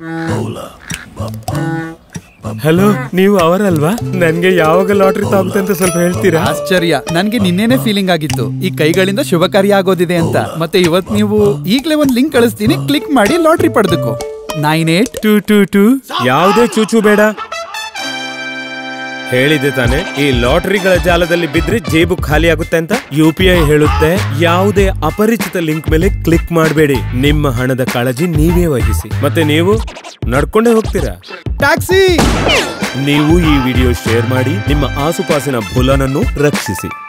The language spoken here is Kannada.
ಹಲೋ ನೀವು ಅವರಲ್ವಾ ನನ್ಗೆ ಯಾವಾಗ ಲಾಟ್ರಿ ತಾಗುತ್ತೆ ಅಂತ ಸ್ವಲ್ಪ ಹೇಳ್ತೀರಾ ಆಶ್ಚರ್ಯ ನನ್ಗೆ ನಿನ್ನೆನೆ ಫೀಲಿಂಗ್ ಆಗಿತ್ತು ಈ ಕೈಗಳಿಂದ ಶುಭ ಕಾರ್ಯ ಆಗೋದಿದೆ ಅಂತ ಮತ್ತೆ ಇವತ್ ನೀವು ಈಗ್ಲೇ ಒಂದ್ ಲಿಂಕ್ ಕಳಿಸ್ತೀನಿ ಕ್ಲಿಕ್ ಮಾಡಿ ಲಾಟ್ರಿ ಪಡೆದಕ್ಕೋ nine eight two two two ಯಾವುದೇ ಚೂಚು ಬೇಡ ಹೇಳಿದೆ ತಾನೆ ಈ ಲಾಟರಿಗಳ ಜಾಲದಲ್ಲಿ ಬಿದ್ರೆ ಜೇಬು ಖಾಲಿ ಆಗುತ್ತೆ ಅಂತ ಯು ಪಿ ಐ ಹೇಳುತ್ತೆ ಯಾವುದೇ ಅಪರಿಚಿತ ಲಿಂಕ್ ಮೇಲೆ ಕ್ಲಿಕ್ ಮಾಡಬೇಡಿ ನಿಮ್ಮ ಹಣದ ಕಾಳಜಿ ನೀವೇ ವಹಿಸಿ ಮತ್ತೆ ನೀವು ನಡ್ಕೊಂಡೇ ಹೋಗ್ತೀರಾ ಟ್ಯಾಕ್ಸಿ ನೀವು ಈ ವಿಡಿಯೋ ಶೇರ್ ಮಾಡಿ ನಿಮ್ಮ ಆಸುಪಾಸಿನ ಭುಲನನ್ನು ರಕ್ಷಿಸಿ